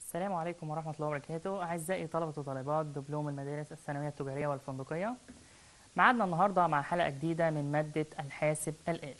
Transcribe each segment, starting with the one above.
السلام عليكم ورحمة الله وبركاته أعزائي طلبة وطالبات دبلوم المدارس الثانوية التجارية والفندقية معادنا النهاردة مع حلقة جديدة من مادة الحاسب الآلي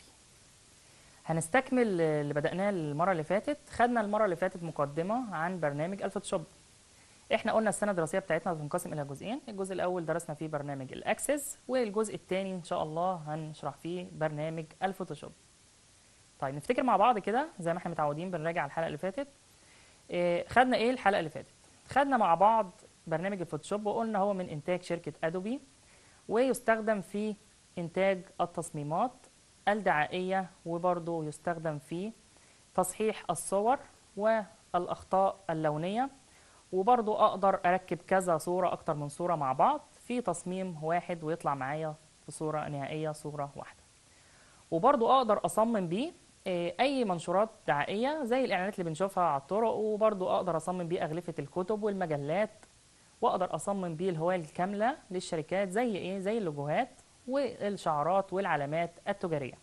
هنستكمل اللي بدأناه المرة اللي فاتت خدنا المرة اللي فاتت مقدمة عن برنامج الفوتوشوب احنا قلنا السنة الدراسية بتاعتنا هتنقسم إلى جزئين الجزء الأول درسنا فيه برنامج الأكسس والجزء الثاني إن شاء الله هنشرح فيه برنامج الفوتوشوب طيب نفتكر مع بعض كده زي ما احنا متعودين بنراجع الحلقة اللي فاتت إيه، خدنا ايه الحلقه اللي فاتت خدنا مع بعض برنامج الفوتوشوب وقلنا هو من انتاج شركه ادوبي ويستخدم في انتاج التصميمات الدعائيه وبرضه يستخدم في تصحيح الصور والاخطاء اللونيه وبرضه اقدر اركب كذا صوره اكتر من صوره مع بعض في تصميم واحد ويطلع معايا في صوره نهائيه صوره واحده وبرضه اقدر اصمم بيه إيه، اي منشورات دعائيه زي الاعلانات اللي بنشوفها على الطرق وبرضه اقدر اصمم بيه اغلفه الكتب والمجلات واقدر اصمم بيه الهوية الكامله للشركات زي ايه زي اللوجوهات والشعارات والعلامات التجاريه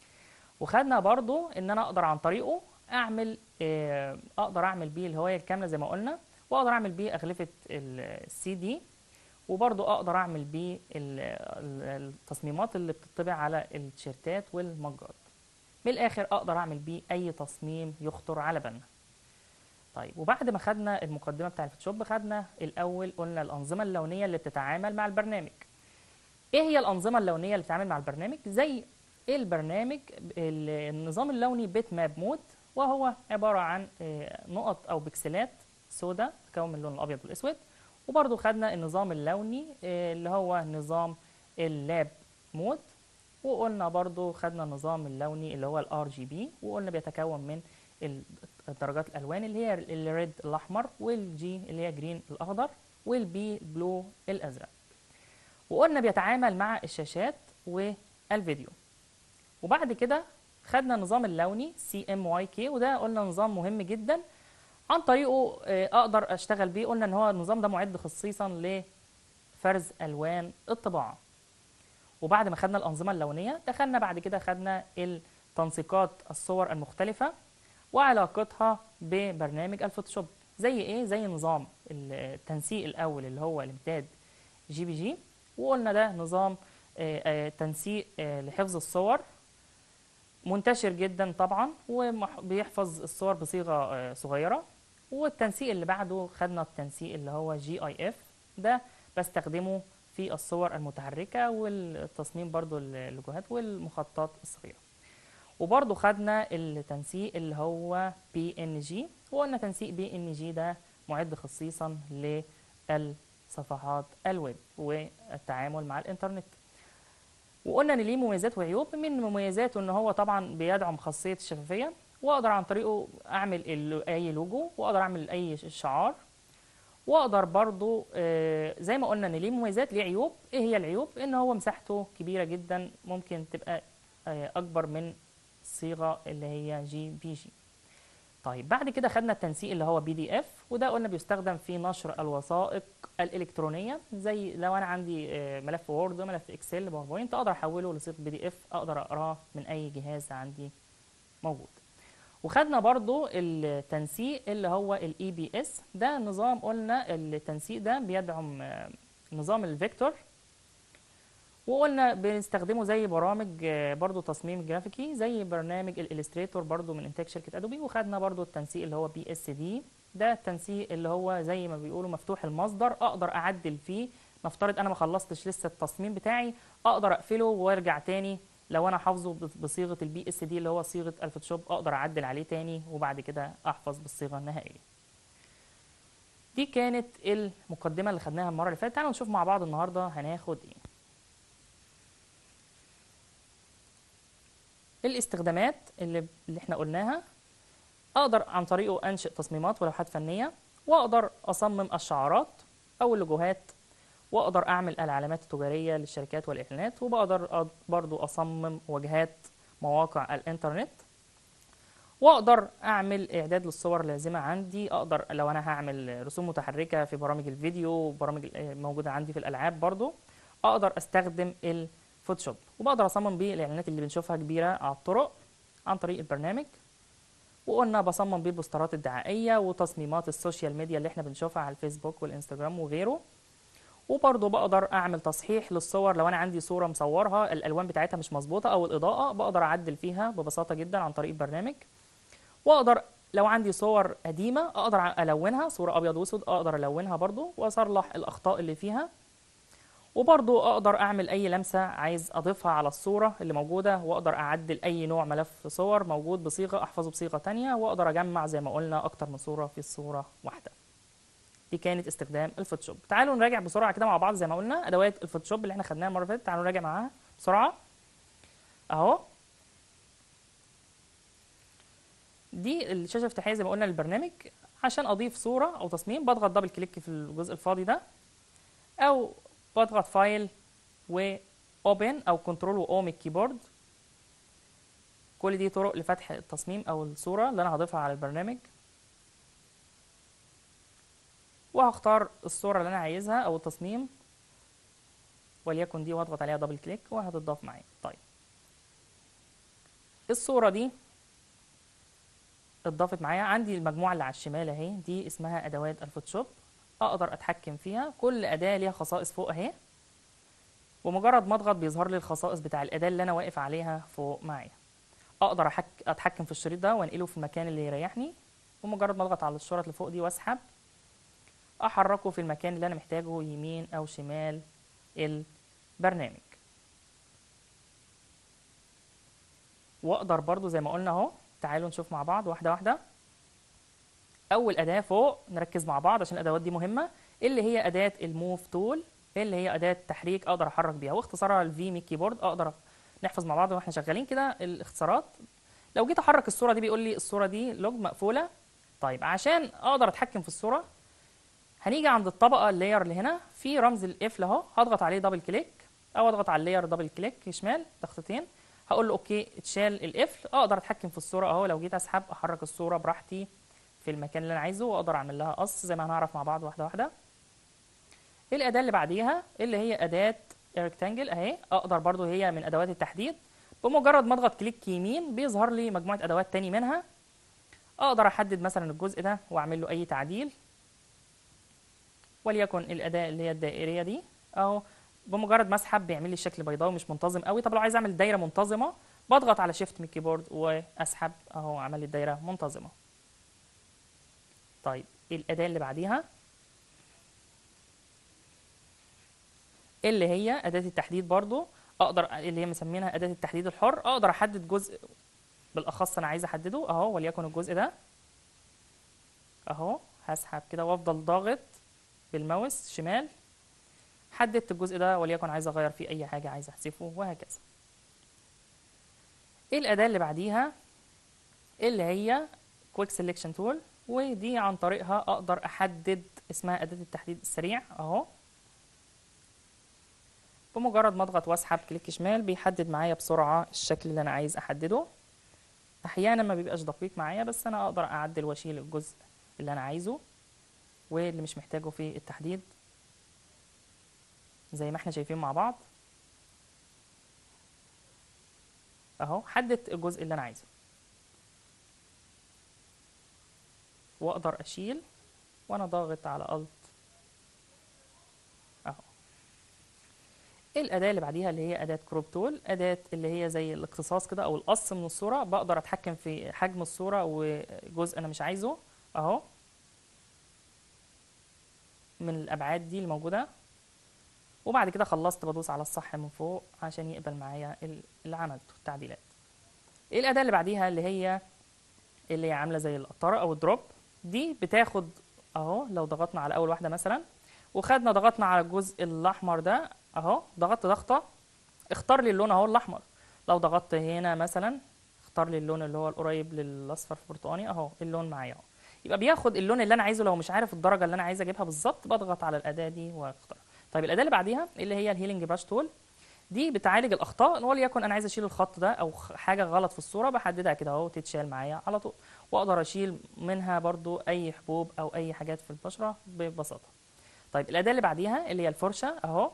وخدنا برضه ان انا اقدر عن طريقه اعمل إيه، اقدر اعمل بيه الهوية الكامله زي ما قلنا واقدر اعمل بيه اغلفه السي دي وبرضه اقدر اعمل بيه ال- ال- التصميمات اللي بتطبع على التيشيرتات والمجات من الاخر اقدر اعمل بيه اي تصميم يخطر على بالنا طيب وبعد ما خدنا المقدمه بتاع الفوتوشوب خدنا الاول قلنا الانظمه اللونيه اللي بتتعامل مع البرنامج ايه هي الانظمه اللونيه اللي بتتعامل مع البرنامج زي البرنامج ال- النظام اللوني بيت ماب مود وهو عباره عن آه، نقط او بكسلات سوداء تتكون من اللون الابيض والاسود وبرضو خدنا النظام اللوني آه، اللي هو نظام اللاب مود وقلنا برضو خدنا النظام اللوني اللي هو الار جي بي وقلنا بيتكون من ال- درجات الالوان اللي هي الريد الاحمر والجي اللي هي جرين الاخضر والبي بلو الازرق وقلنا بيتعامل مع الشاشات والفيديو وبعد كده خدنا النظام اللوني سي ام واي كي وده قلنا نظام مهم جدا عن طريقه آه، اقدر اشتغل بيه قلنا ان هو النظام ده معد خصيصا لفرز الوان الطباعه وبعد ما خدنا الأنظمة اللونية دخلنا بعد كده خدنا التنسيقات الصور المختلفة وعلاقتها ببرنامج الفوتوشوب زي ايه زي نظام التنسيق الأول اللي هو الامتداد جي بي جي وقلنا ده نظام آه، آه، تنسيق آه، لحفظ الصور منتشر جدا طبعا وبيحفظ الصور بصيغة آه، صغيرة والتنسيق اللي بعده خدنا التنسيق اللي هو جي اي اف ده بستخدمه في الصور المتحركة والتصميم برضو اللوجوهات والمخططات الصغيرة وبرضو خدنا التنسيق اللي هو بي ان جي وقلنا تنسيق بي ان جي ده معد خصيصا للصفحات الويب والتعامل مع الانترنت وقلنا ان ليه مميزات وعيوب من مميزاته ان هو طبعا بيدعم خاصية الشفافية واقدر عن طريقه اعمل ال- اي لوجو واقدر اعمل اي شعار واقدر برضو آه، زي ما قلنا ان ليه مميزات ليه عيوب ايه هي العيوب ان هو مساحته كبيره جدا ممكن تبقى آه، اكبر من الصيغه اللي هي جي بي جي طيب بعد كده خدنا التنسيق اللي هو بي دي اف وده قلنا بيستخدم في نشر الوثائق الالكترونيه زي لو انا عندي آه، ملف وورد ملف اكسل باوربوينت اقدر احوله لصيغه بي دي اف اقدر اقراه من اي جهاز عندي موجود وخدنا برضو التنسيق اللي هو الاي بي اس ده نظام قلنا التنسيق ده بيدعم آه، نظام الفيكتور وقلنا بنستخدمه زي برامج آه، برضو تصميم جرافيكي زي برنامج الالستريتور برضو من انتاج شركة ادوبي وخدنا برضو التنسيق اللي هو بي اس دي ده التنسيق اللي هو زي ما بيقولوا مفتوح المصدر اقدر اعدل فيه نفترض انا ما خلصتش لسه التصميم بتاعي اقدر اقفله وارجع تاني لو انا حافظه بص- بصيغه البي اس دي اللي هو صيغه الفوتوشوب اقدر اعدل عليه تاني وبعد كده احفظ بالصيغه النهائيه دي كانت المقدمه اللي خدناها المره اللي فاتت تعالوا نشوف مع بعض النهارده هناخد ايه الاستخدامات اللي, اللي احنا قلناها اقدر عن طريقه انشئ تصميمات ولوحات فنيه واقدر اصمم الشعارات او اللوجوهات واقدر اعمل العلامات التجاريه للشركات والاعلانات وبقدر أ- برضو اصمم واجهات مواقع الانترنت واقدر اعمل اعداد للصور اللازمه عندي اقدر لو انا هعمل رسوم متحركه في برامج الفيديو برامج ال- موجوده عندي في الالعاب برضو اقدر استخدم الفوتوشوب وبقدر اصمم بيه الاعلانات اللي بنشوفها كبيره على الطرق عن طريق البرنامج وقلنا بصمم بيه البوسترات الدعائيه وتصميمات السوشيال ميديا اللي احنا بنشوفها على الفيسبوك والانستجرام وغيره وبرضه بقدر اعمل تصحيح للصور لو انا عندي صوره مصورها الالوان بتاعتها مش مظبوطه او الاضاءه بقدر اعدل فيها ببساطه جدا عن طريق البرنامج واقدر لو عندي صور قديمه اقدر الونها صوره ابيض واسود اقدر الونها برضو واصلح الاخطاء اللي فيها وبرضو اقدر اعمل اي لمسه عايز اضيفها على الصوره اللي موجوده واقدر اعدل اي نوع ملف صور موجود بصيغه احفظه بصيغه تانية واقدر اجمع زي ما قلنا اكتر من صوره في الصوره واحده دي كانت استخدام الفوتوشوب تعالوا نراجع بسرعه كده مع بعض زي ما قلنا ادوات الفوتوشوب اللي احنا خدناها المره اللي فاتت تعالوا نراجع معاها بسرعه اهو دي الشاشه الافتتاحيه زي ما قلنا للبرنامج عشان اضيف صوره او تصميم بضغط دبل كليك في الجزء الفاضي ده او بضغط فايل و اوبن او كنترول واو من الكيبورد كل دي طرق لفتح التصميم او الصوره اللي انا هضيفها على البرنامج وهختار الصوره اللي انا عايزها او التصميم وليكن دي واضغط عليها دبل كليك وهتضاف معايا طيب الصوره دي اتضافت معايا عندي المجموعه اللي على الشمال اهي دي اسمها ادوات الفوتوشوب اقدر اتحكم فيها كل اداه ليها خصائص فوق اهي ومجرد ما اضغط بيظهر لي الخصائص بتاع الاداه اللي انا واقف عليها فوق معايا اقدر أحك... اتحكم في الشريط ده وانقله في المكان اللي يريحني ومجرد ما اضغط على الشرط اللي فوق دي واسحب احركه في المكان اللي انا محتاجه يمين او شمال البرنامج واقدر برضو زي ما قلنا اهو تعالوا نشوف مع بعض واحده واحده اول اداه فوق نركز مع بعض عشان الادوات دي مهمه اللي هي اداه الموف تول اللي هي اداه تحريك اقدر احرك بيها واختصارها الفي من الكيبورد اقدر نحفظ مع بعض واحنا شغالين كده الاختصارات لو جيت احرك الصوره دي بيقول لي الصوره دي لوج مقفوله طيب عشان اقدر اتحكم في الصوره هنيجي عند الطبقه اللاير اللي هنا في رمز القفل اهو هضغط عليه دبل كليك او اضغط على اللاير دبل كليك شمال ضغطتين هقول له اوكي اتشال القفل اقدر اتحكم في الصوره اهو لو جيت اسحب احرك الصوره براحتي في المكان اللي انا عايزه واقدر اعمل لها قص زي ما هنعرف مع بعض واحده واحده الاداه اللي بعديها اللي هي اداه ريكتانجل اهي اقدر برضو هي من ادوات التحديد بمجرد ما اضغط كليك يمين بيظهر لي مجموعه ادوات تاني منها اقدر احدد مثلا الجزء ده واعمل له اي تعديل وليكن الاداه اللي هي الدائريه دي اهو بمجرد ما اسحب بيعمل لي الشكل بيضاوي مش منتظم قوي طب لو عايز اعمل دايره منتظمه بضغط على شيفت من الكيبورد واسحب اهو عمل لي الدايره منتظمه طيب الاداه اللي بعديها اللي هي اداه التحديد برضو اقدر اللي هي مسمينها اداه التحديد الحر اقدر احدد جزء بالاخص انا عايز احدده اهو وليكن الجزء ده اهو هسحب كده وافضل ضاغط بالماوس شمال حددت الجزء ده وليكن عايز اغير فيه اي حاجه عايز احذفه وهكذا ايه الاداه اللي بعديها اللي هي كويك سيلكشن تول ودي عن طريقها اقدر احدد اسمها اداه التحديد السريع اهو بمجرد ما اضغط واسحب كليك شمال بيحدد معايا بسرعه الشكل اللي انا عايز احدده احيانا ما بيبقاش دقيق معايا بس انا اقدر اعدل واشيل الجزء اللي انا عايزه واللي مش محتاجه في التحديد زي ما احنا شايفين مع بعض اهو حددت الجزء اللي انا عايزه واقدر اشيل وانا ضاغط على الت اهو الاداه اللي بعديها اللي هي اداه كروب تول اداه اللي هي زي الاقتصاص كده او القص من الصوره بقدر اتحكم في حجم الصوره وجزء انا مش عايزه اهو من الابعاد دي الموجوده وبعد كده خلصت بدوس على الصح من فوق عشان يقبل معايا اللي عملته التعديلات ايه الاداه اللي بعديها اللي هي اللي هي عامله زي القطاره او الدروب دي بتاخد اهو لو ضغطنا على اول واحده مثلا وخدنا ضغطنا على الجزء الاحمر ده اهو ضغطت ضغطه اختار لي اللون اهو الاحمر لو ضغطت هنا مثلا اختار لي اللون اللي هو القريب للاصفر في البرتقاني اهو اللون معايا اهو يبقى بياخد اللون اللي انا عايزه لو مش عارف الدرجه اللي انا عايز اجيبها بالظبط بضغط على الاداه دي واختار طيب الاداه اللي بعديها اللي هي الهيلينج براش تول دي بتعالج الاخطاء وليكن انا عايز اشيل الخط ده او حاجه غلط في الصوره بحددها كده اهو تتشال معايا على طول واقدر اشيل منها برضو اي حبوب او اي حاجات في البشره ببساطه طيب الاداه اللي بعديها اللي هي الفرشه اهو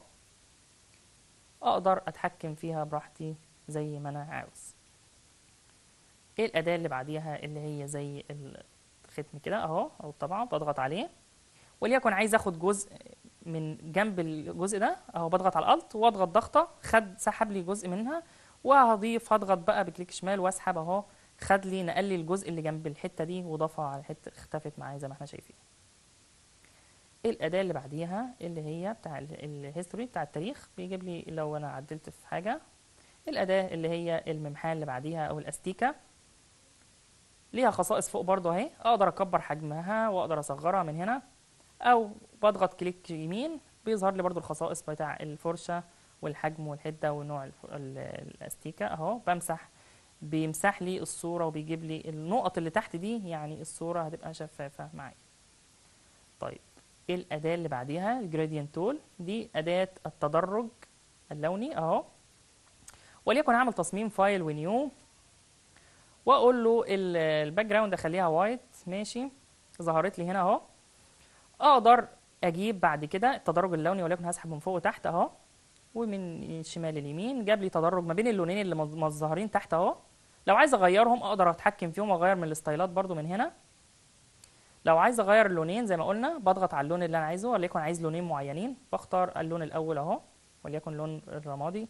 اقدر اتحكم فيها براحتي زي ما انا عاوز ايه الاداه اللي بعديها اللي هي زي الختم كده اهو او الطبعه بضغط عليه وليكن عايز اخد جزء من جنب الجزء ده اهو بضغط على الالت واضغط ضغطه خد سحب لي جزء منها وهضيف هضغط بقى بكليك شمال واسحب اهو خد لي نقل لي الجزء اللي جنب الحته دي وضافها على الحته اختفت معايا زي ما احنا شايفين الاداه اللي بعديها اللي هي بتاع الهيستوري بتاع التاريخ بيجيب لي لو انا عدلت في حاجه الاداه اللي هي الممحاه اللي بعديها او الاستيكه ليها خصائص فوق برضو اهي اقدر اكبر حجمها واقدر اصغرها من هنا او بضغط كليك يمين بيظهر لي برضو الخصائص بتاع الفرشه والحجم والحده ونوع الف- ال- الاستيكه اهو بمسح بيمسح لي الصوره وبيجيب لي النقط اللي تحت دي يعني الصوره هتبقى شفافه معايا طيب ايه الاداه اللي بعديها الجرادينت تول دي اداه التدرج اللوني اهو وليكن اعمل تصميم فايل ونيو واقول له ال- الباك جراوند اخليها وايت ماشي ظهرت لي هنا اهو اقدر اجيب بعد كده التدرج اللوني وليكن هسحب من فوق وتحت اهو ومن الشمال اليمين جاب لي تدرج ما بين اللونين اللي مظ- مظهرين تحت اهو لو عايز اغيرهم اقدر اتحكم فيهم واغير من الستايلات برضو من هنا لو عايز اغير اللونين زي ما قلنا بضغط على اللون اللي انا عايزه وليكن عايز لونين معينين بختار اللون الاول اهو وليكن لون الرمادي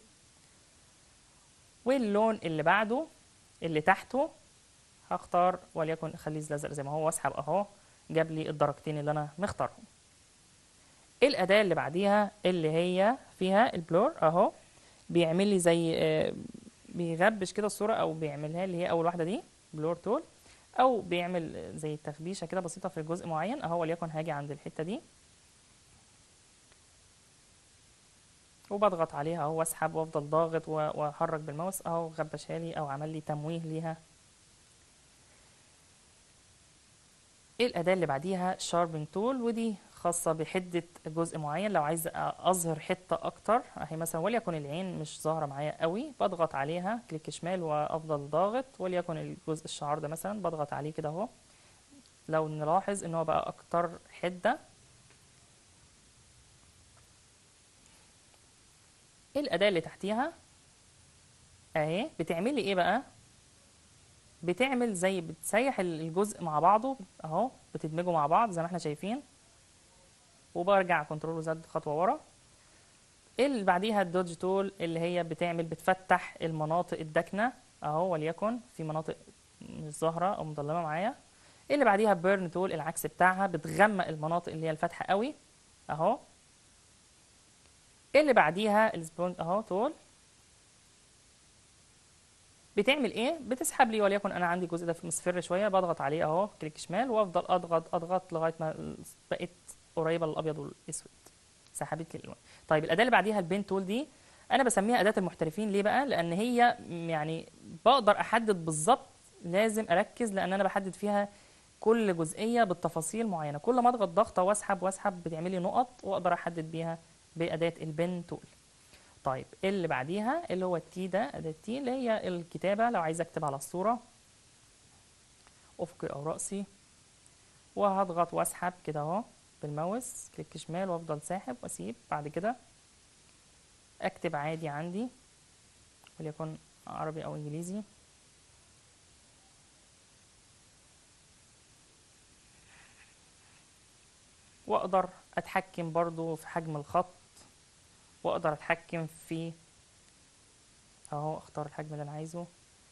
واللون اللي بعده اللي تحته هختار وليكن اخليه ازرق زي ما هو واسحب اهو جاب لي الدرجتين اللي انا مختارهم الاداه اللي بعديها اللي هي فيها البلور اهو بيعمل لي زي آه، بيغبش كده الصوره او بيعملها اللي هي اول واحده دي بلور تول او بيعمل زي تخبيشه كده بسيطه في جزء معين اهو وليكن هاجي عند الحته دي وبضغط عليها اهو واسحب وافضل ضاغط و- واحرك بالماوس اهو غبشها لي او عمل لي تمويه ليها ايه الاداه اللي بعديها شاربنج تول ودي خاصه بحده جزء معين لو عايز اظهر حته اكتر اهي مثلا وليكن العين مش ظاهره معايا قوي بضغط عليها كليك شمال وافضل ضاغط وليكن الجزء الشعار ده مثلا بضغط عليه كده اهو لو نلاحظ ان هو بقى اكتر حده ايه الاداه اللي تحتيها اهي بتعمل لي ايه بقى بتعمل زي بتسيح ال- الجزء مع بعضه اهو بتدمجه مع بعض زي ما احنا شايفين وبرجع كنترول زد خطوه ورا اللي بعديها الدوج تول اللي هي بتعمل بتفتح المناطق الداكنه اهو وليكن في مناطق مش ظاهره او مظلمه معايا اللي بعديها بيرن تول العكس بتاعها بتغمق المناطق اللي هي الفاتحه قوي اهو اللي بعديها السبون اهو تول بتعمل ايه بتسحب لي وليكن انا عندي الجزء ده في مصفر شويه بضغط عليه اهو كليك شمال وافضل اضغط اضغط لغايه ما بقيت قريبه للابيض والاسود سحبت لي الالوان طيب الاداه اللي بعديها البين تول دي انا بسميها اداه المحترفين ليه بقى لان هي يعني بقدر احدد بالظبط لازم اركز لان انا بحدد فيها كل جزئيه بالتفاصيل معينه كل ما اضغط ضغطه واسحب واسحب بتعمل لي نقط واقدر احدد بيها باداه البن تول طيب اللي بعديها اللي هو التي ده اداه التي اللي هي الكتابه لو عايز اكتب على الصوره افقي او راسي وهضغط واسحب كده اهو بالماوس كليك شمال وافضل ساحب واسيب بعد كده اكتب عادي عندي وليكن عربي او انجليزي واقدر اتحكم برضو في حجم الخط واقدر اتحكم في اهو اختار الحجم اللي انا عايزه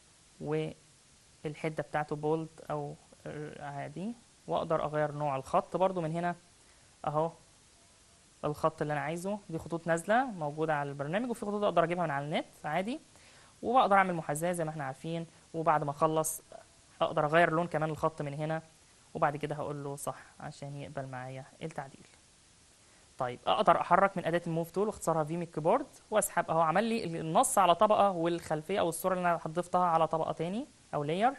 والحده بتاعته بولد او عادي واقدر اغير نوع الخط برضو من هنا اهو الخط اللي انا عايزه دي خطوط نازله موجوده على البرنامج وفي خطوط اقدر اجيبها من على النت عادي وبقدر اعمل محاذاه زي ما احنا عارفين وبعد ما اخلص اقدر اغير لون كمان الخط من هنا وبعد كده هقول له صح عشان يقبل معايا التعديل طيب اقدر احرك من اداه الموف تول واختصارها في من الكيبورد واسحب اهو عمل لي النص على طبقه والخلفيه او الصوره اللي انا ضفتها على طبقه تاني او لاير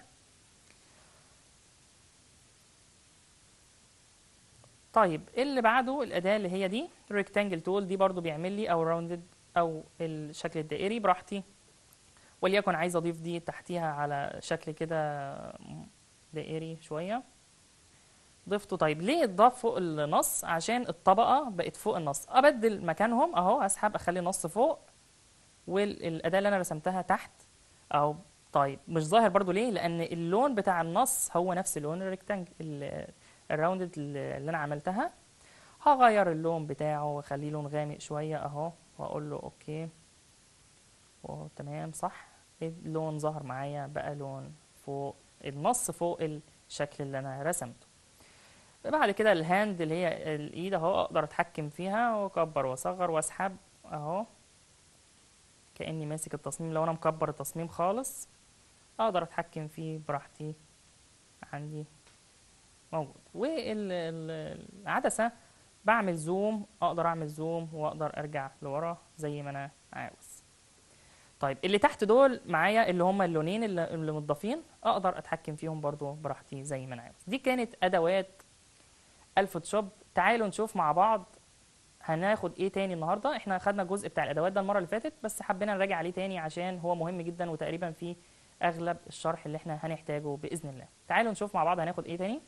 طيب اللي بعده الاداه اللي هي دي ريكتانجل تول دي برضو بيعمل لي او راوندد او الشكل الدائري براحتي وليكن عايز اضيف دي تحتيها على شكل كده دائري شويه ضفته طيب ليه اتضاف فوق النص عشان الطبقه بقت فوق النص ابدل مكانهم اهو اسحب اخلي النص فوق والاداه اللي انا رسمتها تحت اهو طيب مش ظاهر برضو ليه لان اللون بتاع النص هو نفس لون الريكتانج الراوندد اللي انا عملتها هغير اللون بتاعه واخليه لون غامق شويه اهو واقول له اوكي تمام صح اللون ظهر معايا بقى لون فوق النص فوق الشكل اللي انا رسمته بعد كده الهاند اللي هي الايد اهو اقدر اتحكم فيها واكبر واصغر واسحب اهو كاني ماسك التصميم لو انا مكبر التصميم خالص اقدر اتحكم فيه براحتي عندي موجود والعدسة بعمل زوم اقدر اعمل زوم واقدر ارجع لورا زي ما انا عاوز طيب اللي تحت دول معايا اللي هم اللونين اللي, اللي متضافين اقدر اتحكم فيهم برضو براحتي زي ما انا عاوز دي كانت ادوات الفوتوشوب تعالوا نشوف مع بعض هناخد ايه تاني النهارده احنا خدنا الجزء بتاع الادوات ده المره اللي فاتت بس حبينا نراجع عليه تاني عشان هو مهم جدا وتقريبا فيه اغلب الشرح اللي احنا هنحتاجه باذن الله تعالوا نشوف مع بعض هناخد ايه تاني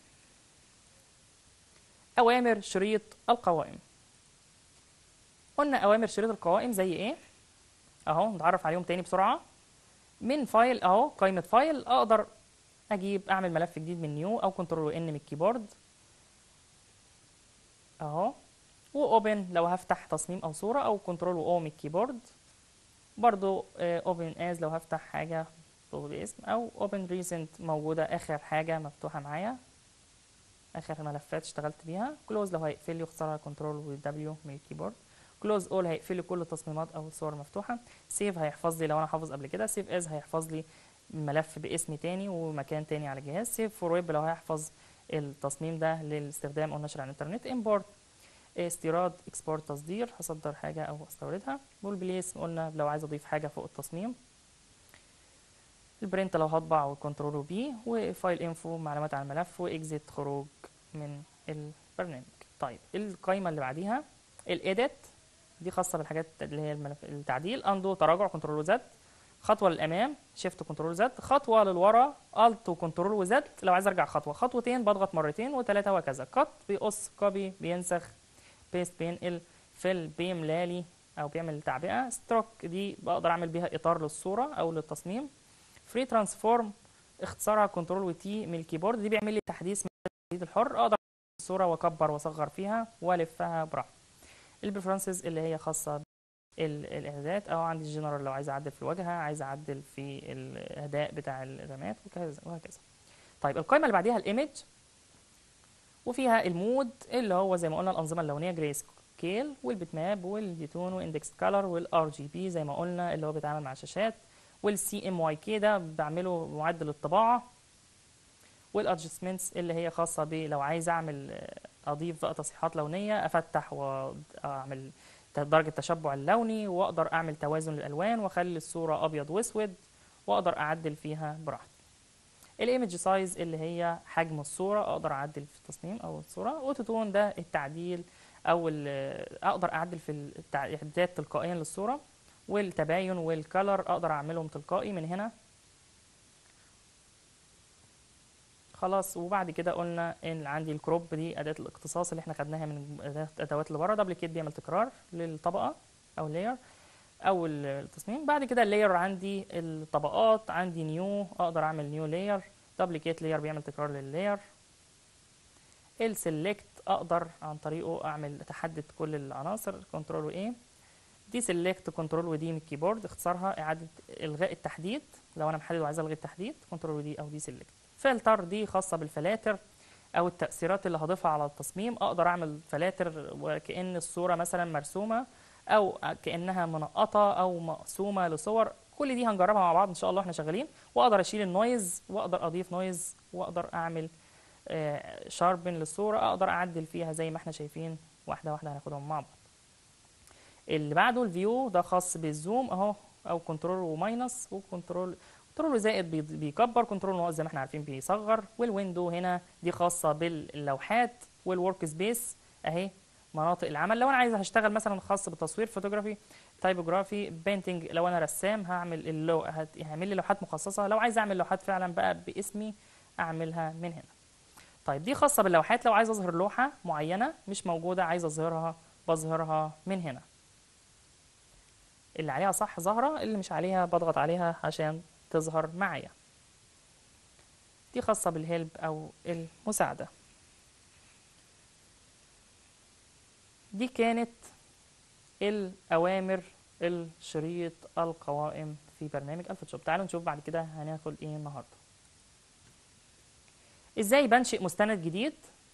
اوامر شريط القوائم قلنا اوامر شريط القوائم زي ايه اهو نتعرف عليهم تاني بسرعه من فايل اهو قائمه فايل اقدر اجيب اعمل ملف جديد من نيو او كنترول ان من الكيبورد اهو واوبن لو هفتح تصميم او صوره او كنترول واو من الكيبورد برضو اوبن از لو هفتح حاجه باسم او اوبن ريسنت موجوده اخر حاجه مفتوحه معايا اخر ملفات اشتغلت بيها كلوز لو هيقفل لي اختار كنترول ودبليو من الكيبورد كلوز اول هيقفل لي كل التصميمات او الصور مفتوحه سيف هيحفظ لي لو انا حافظ قبل كده سيف از هيحفظ لي ملف باسم تاني ومكان تاني على الجهاز سيف فور ويب لو هيحفظ التصميم ده للاستخدام او النشر على الانترنت امبورت استيراد اكسبورت تصدير هصدر حاجه او استوردها والبليس قلنا لو عايز اضيف حاجه فوق التصميم البرنت لو هطبع وكنترول بي وفايل انفو معلومات عن الملف واكزيت خروج من البرنامج طيب القائمه اللي بعديها الايديت دي خاصه بالحاجات اللي هي الملف التعديل اندو تراجع كنترول زد خطوه للامام شيفت كنترول زد خطوه للورا الت وكنترول وزد لو عايز ارجع خطوه خطوتين بضغط مرتين وثلاثه وهكذا كات بيقص كوبي بينسخ بيست بينقل فيل بيملالي او بيعمل تعبئه ستروك دي بقدر اعمل بيها اطار للصوره او للتصميم فري ترانسفورم اختصارها كنترول وتي من الكيبورد دي بيعمل لي تحديث من التحديد الحر اقدر الصوره واكبر واصغر فيها والفها براحتي البريفرنسز اللي هي خاصه بالاعدادات او عندي الجنرال لو عايز اعدل في الواجهه عايز اعدل في الاداء بتاع الرامات وهكذا طيب القائمه اللي بعديها الايمج وفيها المود اللي هو زي ما قلنا الانظمه اللونيه جراي سكيل والبيت ماب والديتون واندكس كلر والار جي بي زي ما قلنا اللي هو بيتعامل مع الشاشات والسي ام واي كي ده بعمله معدل الطباعه والادجستمنتس اللي هي خاصه ب لو عايز اعمل اضيف بقى تصحيحات لونيه افتح واعمل درجه التشبع اللوني واقدر اعمل توازن للالوان واخلي الصوره ابيض واسود واقدر اعدل فيها براحتي الايمج سايز اللي هي حجم الصوره اقدر اعدل في التصميم او الصوره اوتوتون ده التعديل او اقدر اعدل في الاعدادات تلقائيا للصوره والتباين والكلر اقدر اعملهم تلقائي من هنا خلاص وبعد كده قلنا ان عندي الكروب دي اداه الاقتصاص اللي احنا خدناها من ادوات اللي بره دبليكيت بيعمل تكرار للطبقه او لاير او التصميم بعد كده اللاير عندي الطبقات عندي نيو اقدر اعمل نيو لاير دبليكيت لاير بيعمل تكرار لللاير السلكت اقدر عن طريقه اعمل اتحدد كل العناصر كنترول وايه دي سيلكت كنترول ودي من الكيبورد اختصارها اعاده الغاء التحديد لو انا محدد وعايز الغي التحديد كنترول ودي او دي سيلكت فلتر دي خاصه بالفلاتر او التاثيرات اللي هضيفها على التصميم اقدر اعمل فلاتر وكان الصوره مثلا مرسومه او كانها منقطه او مقسومه لصور كل دي هنجربها مع بعض ان شاء الله احنا شغالين واقدر اشيل النويز واقدر اضيف نويز واقدر اعمل شاربن للصوره اقدر اعدل فيها زي ما احنا شايفين واحده واحده هناخدهم مع بعض اللي بعده الفيو ده خاص بالزوم اهو او كنترول وماينس وكنترول كنترول زائد بيكبر كنترول ناقص زي ما احنا عارفين بيصغر والويندو هنا دي خاصه باللوحات والورك سبيس اهي مناطق العمل لو انا عايز هشتغل مثلا خاص بالتصوير فوتوغرافي تايبوجرافي بينتنج لو انا رسام هعمل اللو هعمل لي لوحات مخصصه لو عايز اعمل لوحات فعلا بقى باسمي اعملها من هنا طيب دي خاصه باللوحات لو عايز اظهر لوحه معينه مش موجوده عايز اظهرها بظهرها من هنا اللي عليها صح ظاهره اللي مش عليها بضغط عليها عشان تظهر معايا دي خاصة بالهيلب أو المساعدة دي كانت الأوامر الشريط القوائم في برنامج الفوتوشوب تعالوا نشوف بعد كده هناخد ايه النهارده ازاي بنشئ مستند جديد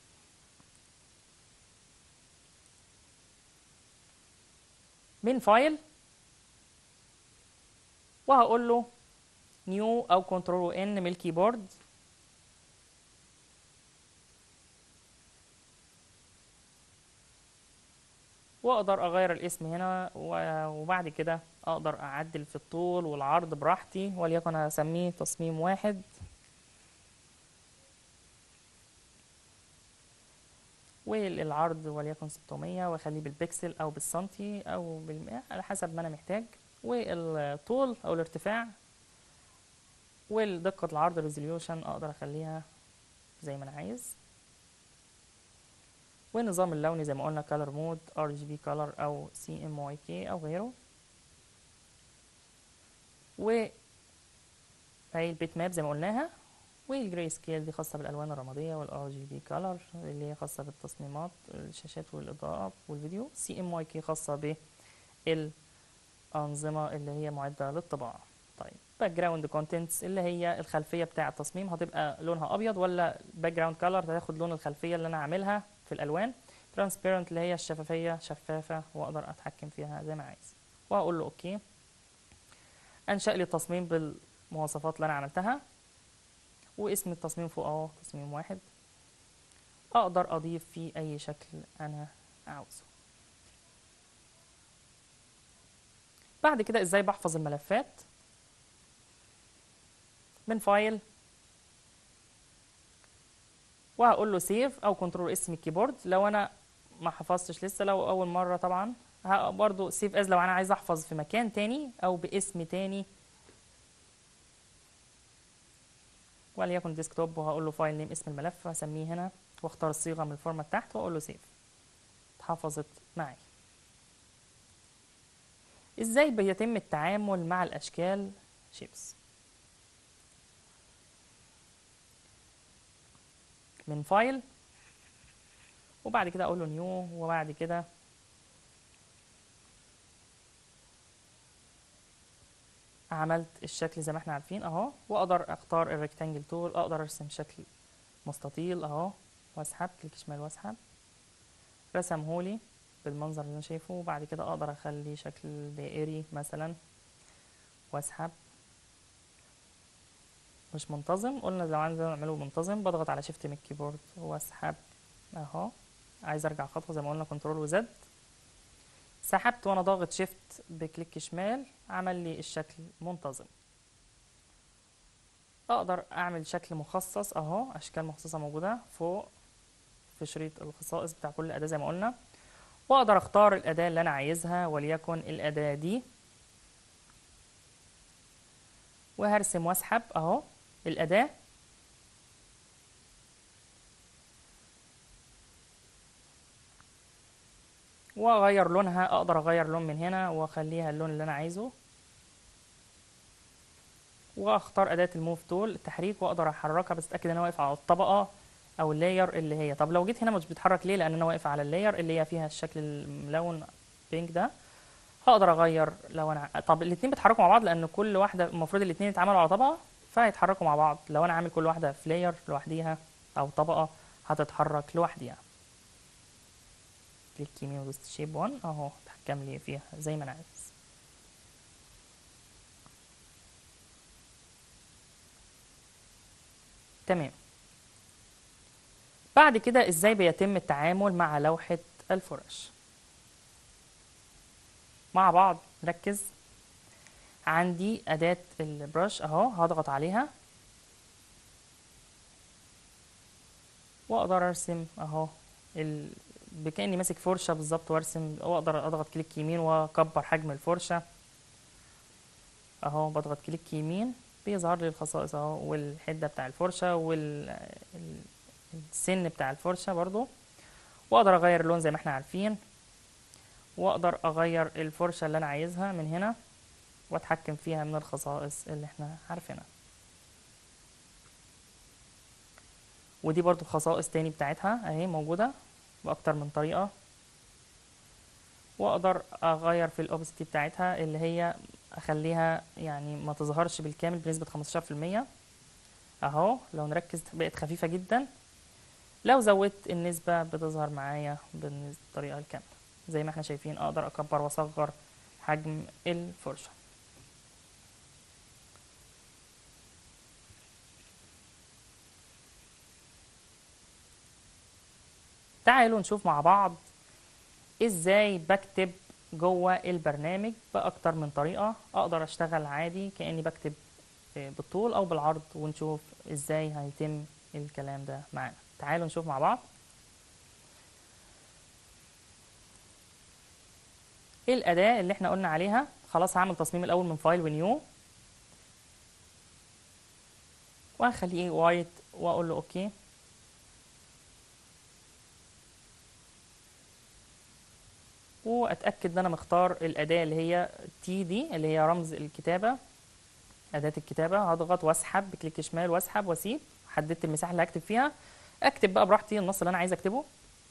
من فايل وهقول له نيو او كنترول ان من الكيبورد واقدر اغير الاسم هنا و- وبعد كده اقدر اعدل في الطول والعرض براحتي وليكن هسميه تصميم واحد والعرض وليكن 600 واخليه بالبكسل او بالسنتي او بالمئة على حسب ما انا محتاج والطول او الارتفاع والدقة العرض ريزوليوشن اقدر اخليها زي ما انا عايز والنظام اللوني زي ما قلنا color mode RGB color او CMYK او غيره و هي البيت ماب زي ما قلناها والجراي سكيل دي خاصة بالألوان الرمادية والار جي بي كولر اللي هي خاصة بالتصميمات الشاشات والإضاءة والفيديو سي ام واي كي خاصة بالأنظمة اللي هي معدة للطباعة طيب باك جراوند كونتنتس اللي هي الخلفية بتاع التصميم هتبقى لونها أبيض ولا باك جراوند كولر هتاخد لون الخلفية اللي أنا عاملها في الألوان ترانسبيرنت اللي هي الشفافية شفافة وأقدر أتحكم فيها زي ما عايز وأقول له أوكي أنشأ لي التصميم بالمواصفات اللي أنا عملتها واسم التصميم فوق اهو تصميم واحد اقدر اضيف فيه اي شكل انا عاوزه بعد كده ازاي بحفظ الملفات من فايل وهقول له سيف او كنترول اس من الكيبورد لو انا ما حفظتش لسه لو اول مره طبعا ه- برضو سيف از لو انا عايز احفظ في مكان تاني او باسم تاني وليكن ديسكتوب وهقول له فايل نيم اسم الملف هسميه هنا واختار الصيغه من الفورمات تحت واقول له سيف اتحفظت معي ازاي بيتم التعامل مع الاشكال شيبس من فايل وبعد كده اقول له نيو وبعد كده عملت الشكل زي ما احنا عارفين اهو واقدر اختار الريكتانجل تول اقدر ارسم شكل مستطيل اهو واسحب كليك شمال واسحب رسمهولي بالمنظر اللي انا شايفه وبعد كده اقدر اخلي شكل دائري مثلا واسحب مش منتظم قلنا لو عايز اعمله منتظم بضغط على شيفت من الكيبورد واسحب اهو عايز ارجع خطوه زي ما قلنا كنترول وزد سحبت وانا ضاغط شيفت بكليك شمال عمل لي الشكل منتظم اقدر اعمل شكل مخصص اهو اشكال مخصصه موجوده فوق في شريط الخصائص بتاع كل اداه زي ما قلنا واقدر اختار الاداه اللي انا عايزها وليكن الاداه دي وهرسم واسحب اهو الاداه واغير لونها اقدر اغير لون من هنا واخليها اللون اللي انا عايزه واختار اداه الموف تول التحريك واقدر احركها بس اتاكد ان انا واقف على الطبقه او اللاير اللي هي طب لو جيت هنا مش بيتحرك ليه لان انا واقف على اللاير اللي هي فيها الشكل الملون بينك ده هقدر اغير لو انا طب الاثنين بيتحركوا مع بعض لان كل واحده المفروض الاثنين يتعاملوا على طبقه فهيتحركوا مع بعض لو انا عامل كل واحده في لاير لوحديها او طبقه هتتحرك لوحديها كليك يمين ودوست شيب 1 اهو اتحكم لي فيها زي ما انا عايز تمام بعد كده ازاي بيتم التعامل مع لوحة الفرش مع بعض نركز عندي أداة البرش اهو هضغط عليها واقدر ارسم اهو ال... بكأني ماسك فرشة بالظبط وارسم واقدر اضغط كليك يمين واكبر حجم الفرشة اهو بضغط كليك يمين بيظهر لي الخصائص اهو والحدة بتاع الفرشة والسن بتاع الفرشة برضو واقدر اغير اللون زي ما احنا عارفين واقدر اغير الفرشة اللي انا عايزها من هنا واتحكم فيها من الخصائص اللي احنا عارفينها ودي برضو خصائص تاني بتاعتها اهي موجودة بأكتر من طريقة واقدر اغير في الاوبستي بتاعتها اللي هي اخليها يعني ما تظهرش بالكامل بنسبة 15% اهو لو نركز بقت خفيفة جدا لو زودت النسبة بتظهر معايا بالطريقة الكاملة زي ما احنا شايفين اقدر اكبر واصغر حجم الفرشة تعالوا نشوف مع بعض ازاي بكتب جوه البرنامج باكتر من طريقة اقدر اشتغل عادي كأني بكتب بالطول او بالعرض ونشوف ازاي هيتم الكلام ده معانا تعالوا نشوف مع بعض ايه الأداة اللي احنا قلنا عليها خلاص هعمل تصميم الأول من فايل ونيو وهخليه وايت وأقول له أوكي وأتأكد إن أنا مختار الأداة اللي هي تي دي اللي هي رمز الكتابة أداة الكتابة هضغط وأسحب بكليك شمال وأسحب وأسيب حددت المساحة اللي هكتب فيها أكتب بقى براحتي النص اللي أنا عايز أكتبه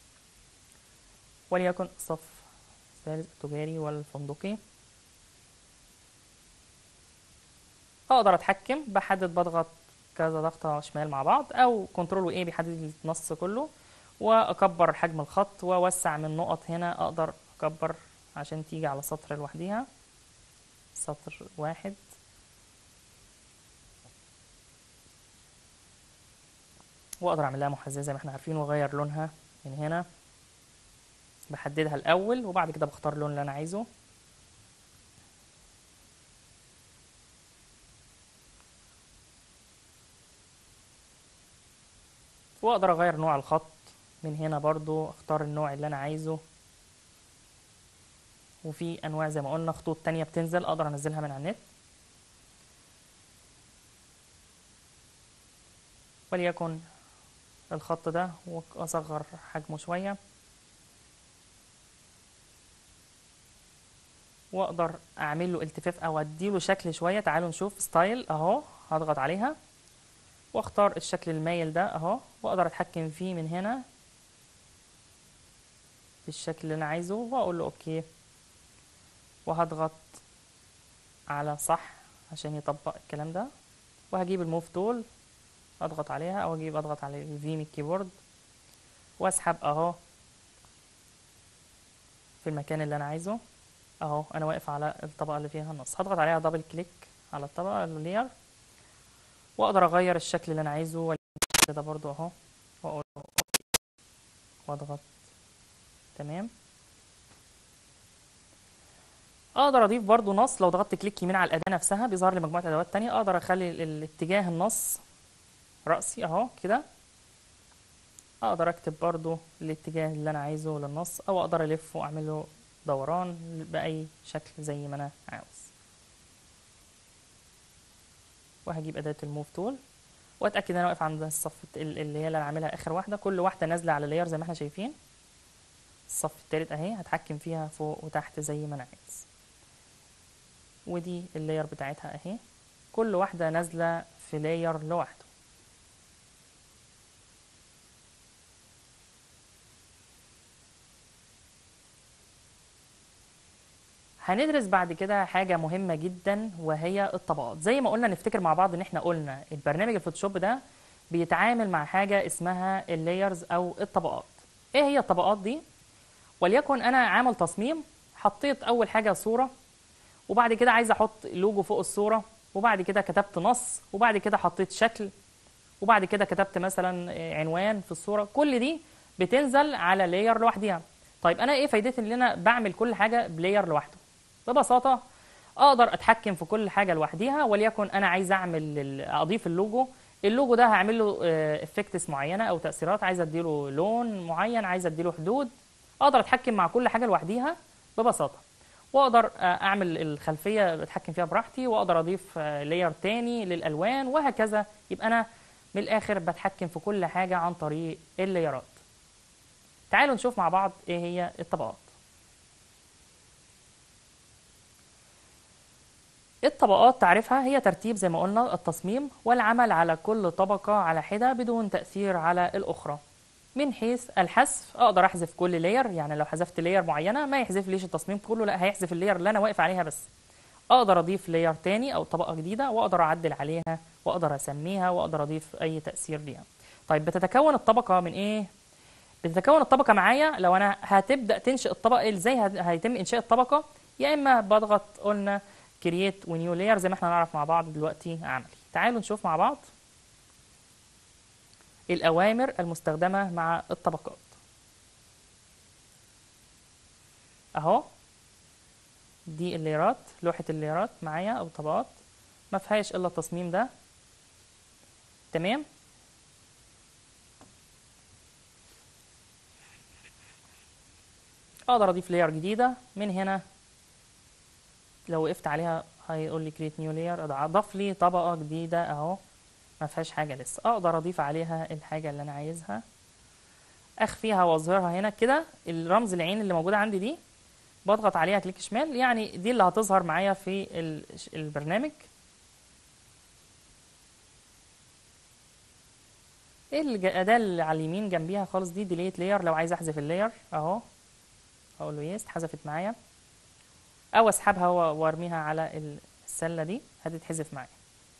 وليكن صف الثالث التجاري والفندقي اقدر اتحكم بحدد بضغط كذا ضغطة شمال مع بعض او كنترول واي بيحدد النص كله واكبر حجم الخط واوسع من نقط هنا اقدر اكبر عشان تيجي على سطر لوحديها سطر واحد واقدر اعمل لها محاذاة زي ما احنا عارفين واغير لونها من هنا بحددها الاول وبعد كده بختار اللون اللي انا عايزه واقدر اغير نوع الخط من هنا برضو اختار النوع اللي انا عايزه وفي انواع زي ما قلنا خطوط تانية بتنزل اقدر انزلها من على النت وليكن الخط ده واصغر حجمه شويه واقدر اعمل له التفاف او اديله شكل شويه تعالوا نشوف ستايل اهو هضغط عليها واختار الشكل المايل ده اهو واقدر اتحكم فيه من هنا بالشكل اللي انا عايزه واقول له اوكي وهضغط على صح عشان يطبق الكلام ده وهجيب الموف تول اضغط عليها او اجيب اضغط على الفي من الكيبورد واسحب اهو في المكان اللي انا عايزه اهو انا واقف على الطبقه اللي فيها النص هضغط عليها دبل كليك على الطبقه اللير واقدر اغير الشكل اللي انا عايزه كده برضو اهو واقول له واضغط تمام اقدر اضيف برضو نص لو ضغطت كليك يمين على الاداه نفسها بيظهر لي مجموعه ادوات تانية اقدر اخلي الاتجاه النص رأسي اهو كده اقدر اكتب برضو الاتجاه اللي انا عايزه للنص او اقدر الف واعمل له دوران باي شكل زي ما انا عاوز وهجيب اداه الموف تول واتاكد ان انا واقف عند الصف اللي هي اللي انا عاملها اخر واحده كل واحده نازله على لاير زي ما احنا شايفين الصف التالت اهي هتحكم فيها فوق وتحت زي ما انا عايز ودي اللاير بتاعتها اهي كل واحده نازله في لاير لوحده هندرس بعد كده حاجة مهمة جدا وهي الطبقات زي ما قلنا نفتكر مع بعض ان احنا قلنا البرنامج الفوتوشوب ده بيتعامل مع حاجة اسمها اللايرز او الطبقات ايه هي الطبقات دي وليكن انا عامل تصميم حطيت اول حاجة صورة وبعد كده عايز احط لوجو فوق الصورة وبعد كده كتبت نص وبعد كده حطيت شكل وبعد كده كتبت مثلا عنوان في الصورة كل دي بتنزل على لاير لوحديها طيب انا ايه فايدتي ان انا بعمل كل حاجة بلاير لوحده ببساطة أقدر أتحكم في كل حاجة لوحديها وليكن أنا عايز أعمل أضيف اللوجو اللوجو ده هعمل له افكتس معينة أو تأثيرات عايز أديله لون معين عايز أديله حدود أقدر أتحكم مع كل حاجة لوحديها ببساطة وأقدر أعمل الخلفية أتحكم فيها براحتي وأقدر أضيف لاير تاني للألوان وهكذا يبقى أنا من الآخر بتحكم في كل حاجة عن طريق اللايرات تعالوا نشوف مع بعض إيه هي الطبقات الطبقات تعرفها هي ترتيب زي ما قلنا التصميم والعمل على كل طبقة على حدة بدون تأثير على الأخرى من حيث الحذف اقدر احذف كل لاير يعني لو حذفت لاير معينه ما يحذف ليش التصميم كله لا هيحذف اللاير اللي انا واقف عليها بس اقدر اضيف لاير تاني او طبقه جديده واقدر اعدل عليها واقدر اسميها واقدر اضيف اي تاثير ليها طيب بتتكون الطبقه من ايه بتتكون الطبقه معايا لو انا هتبدا تنشئ الطبقه ازاي هت- هيتم انشاء الطبقه يا اما بضغط قلنا كرييت ونيو لاير زي ما احنا نعرف مع بعض دلوقتي عملي تعالوا نشوف مع بعض الأوامر المستخدمة مع الطبقات أهو دي الليرات لوحة الليرات معايا أو طبقات ما فيهاش إلا التصميم ده تمام أقدر أضيف لاير جديدة من هنا لو وقفت عليها هيقول لي create new layer أضاف لي طبقة جديدة أهو ما فيهاش حاجة لسه أقدر أضيف عليها الحاجة اللي أنا عايزها أخفيها وأظهرها هنا كده الرمز العين اللي موجودة عندي دي بضغط عليها كليك شمال يعني دي اللي هتظهر معايا في ال- البرنامج الأداة اللي على اليمين جنبيها خالص دي ديليت لاير لو عايز أحذف اللاير أهو أقول له يس اتحذفت معايا أو أسحبها و- وأرميها على السلة دي هتتحذف معايا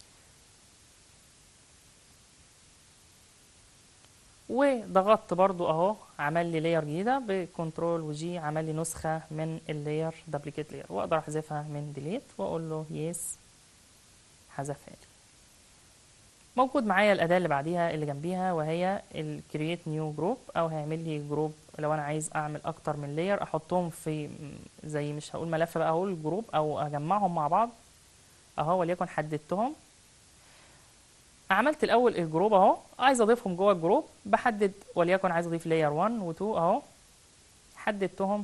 وضغطت برضو اهو عمل لي لاير جديده بكنترول وجي عمل لي نسخه من اللاير دبليكيت لاير واقدر احذفها من ديليت واقول له يس حذفها لي موجود معايا الاداه اللي بعديها اللي جنبيها وهي الكرييت نيو جروب او هيعمل لي جروب لو انا عايز اعمل اكتر من لاير احطهم في م- زي مش هقول ملف بقى هقول جروب او اجمعهم مع بعض اهو وليكن حددتهم عملت الاول الجروب اهو عايز اضيفهم جوه الجروب بحدد وليكن عايز اضيف لاير 1 و2 اهو حددتهم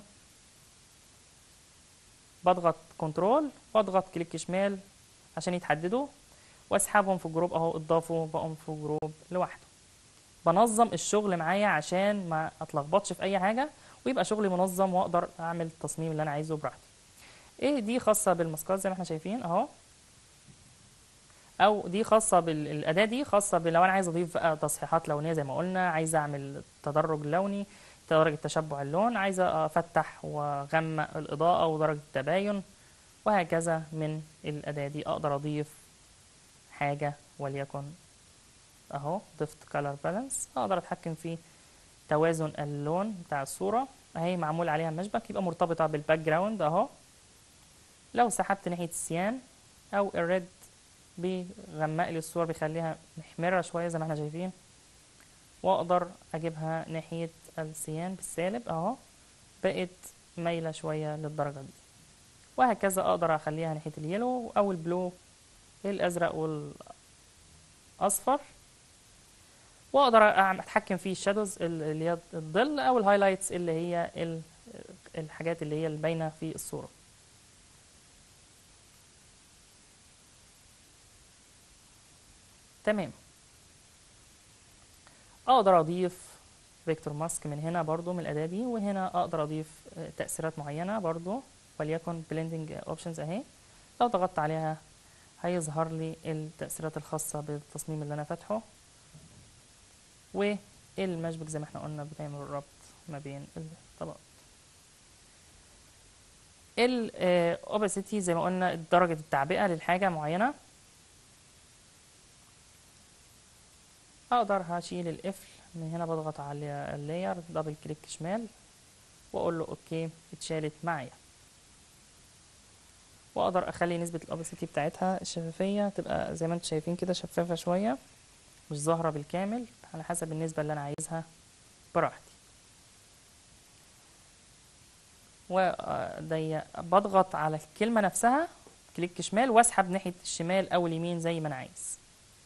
بضغط كنترول واضغط كليك شمال عشان يتحددوا واسحبهم في الجروب اهو اتضافوا بقوا في جروب لوحده بنظم الشغل معايا عشان ما اتلخبطش في اي حاجه ويبقى شغلي منظم واقدر اعمل التصميم اللي انا عايزه براحتي ايه دي خاصه بالماسكات زي ما احنا شايفين اهو او دي خاصه بالاداه دي خاصه لو انا عايز اضيف بقى تصحيحات لونيه زي ما قلنا عايز اعمل تدرج لوني درجه تشبع اللون عايز افتح واغمق الاضاءه ودرجه التباين وهكذا من الاداه دي اقدر اضيف حاجه وليكن اهو ضفت color balance اقدر اتحكم في توازن اللون بتاع الصوره اهي معمول عليها مشبك يبقى مرتبطه بالباك جراوند اهو لو سحبت ناحيه السيان او الريد بيغمق لي الصور بيخليها محمرة شوية زي ما احنا شايفين واقدر اجيبها ناحية السيان بالسالب اهو بقت مايلة شوية للدرجة دي وهكذا اقدر اخليها ناحية اليلو او البلو الازرق والاصفر واقدر أعمل- اتحكم في الشادوز اللي هي الظل او الهايلايتس اللي هي ال- الحاجات اللي هي الباينة في الصورة تمام اقدر اضيف فيكتور ماسك من هنا برضو من الاداه دي وهنا اقدر اضيف آه، تاثيرات معينه برضو وليكن بلندنج اوبشنز اهي لو ضغطت عليها هيظهر لي التاثيرات الخاصه بالتصميم اللي انا فاتحه والمشبك زي ما احنا قلنا بتعمل الربط ما بين الطبقات الاوباسيتي زي ما قلنا درجه التعبئه للحاجه معينه اقدر هشيل القفل من هنا بضغط على اللاير دبل كليك شمال واقول له اوكي اتشالت معايا واقدر اخلي نسبة الاوباسيتي بتاعتها الشفافية تبقى زي ما انتم شايفين كده شفافة شوية مش ظاهرة بالكامل على حسب النسبة اللي انا عايزها براحتي ودي بضغط على الكلمة نفسها كليك شمال واسحب ناحية الشمال او اليمين زي ما انا عايز